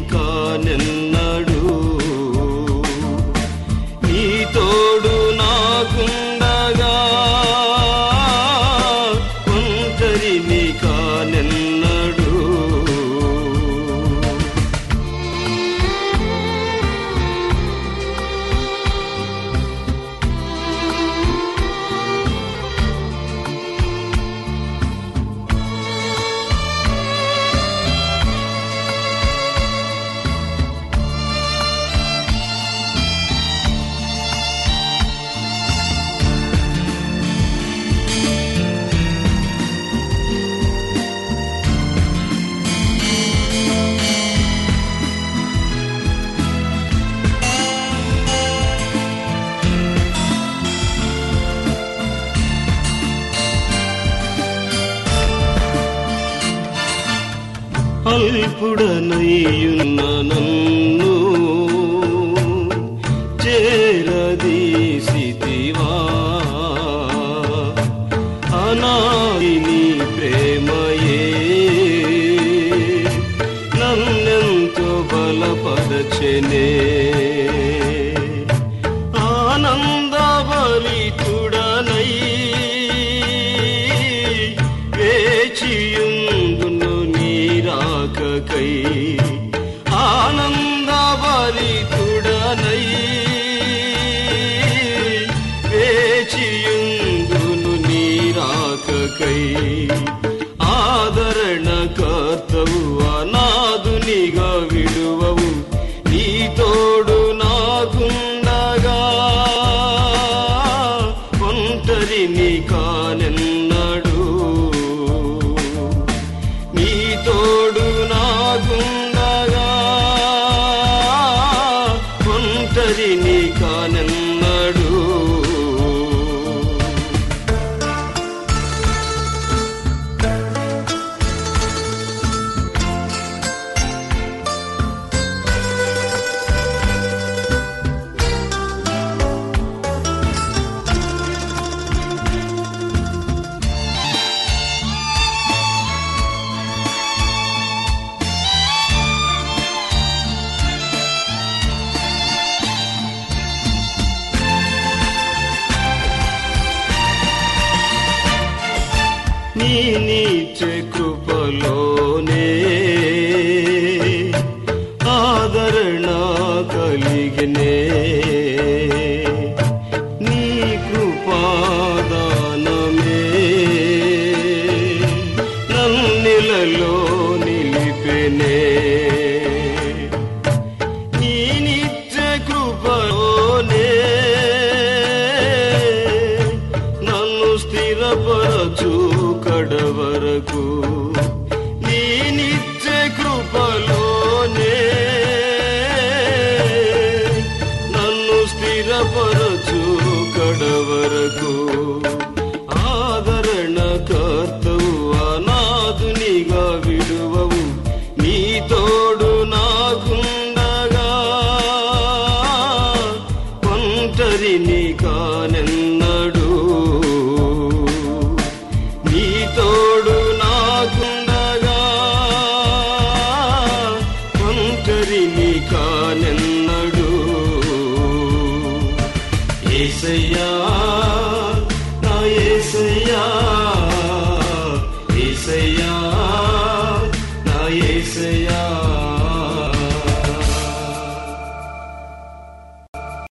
కానెన్నడు నీ తోడు నాకుండగా ఒంటరిని కానెన్నడు అల్పుడనయ్యున్న నన్ను చేరదీసితివా అనాది నీ ప్రేమయే నన్నెంతో బలపరచెనే ఆనందభరితుడనై వేచియుందును నీరాకకై ఆనందభరితుడనై వేచియుందును నీరాకకై ఆదరణ కర్తవు అనాదునిగా విడువవు నీ తోడు నాకుండగా ఒంటరిని కానెన్నడు నీ తోడు నాకుండగా ఒంటరిని కానెన్నడు నీ నీచ కృపలోనే ఆదరణ కలిగినే నీ కృపాదానమే నన్నిలలో నిలిపెనే నీ నిత్య కృపలోనే నన్ను స్థిరపరచు కడవరకు నీ నిత్య కృపలోనే నన్ను స్థిరపరచు కడవరకు ఆదరణ కర్తవు అనాదునిగా విడువవు నీ తోడు నాకుండగా ఒంటరిని కానెన్నడు నీతో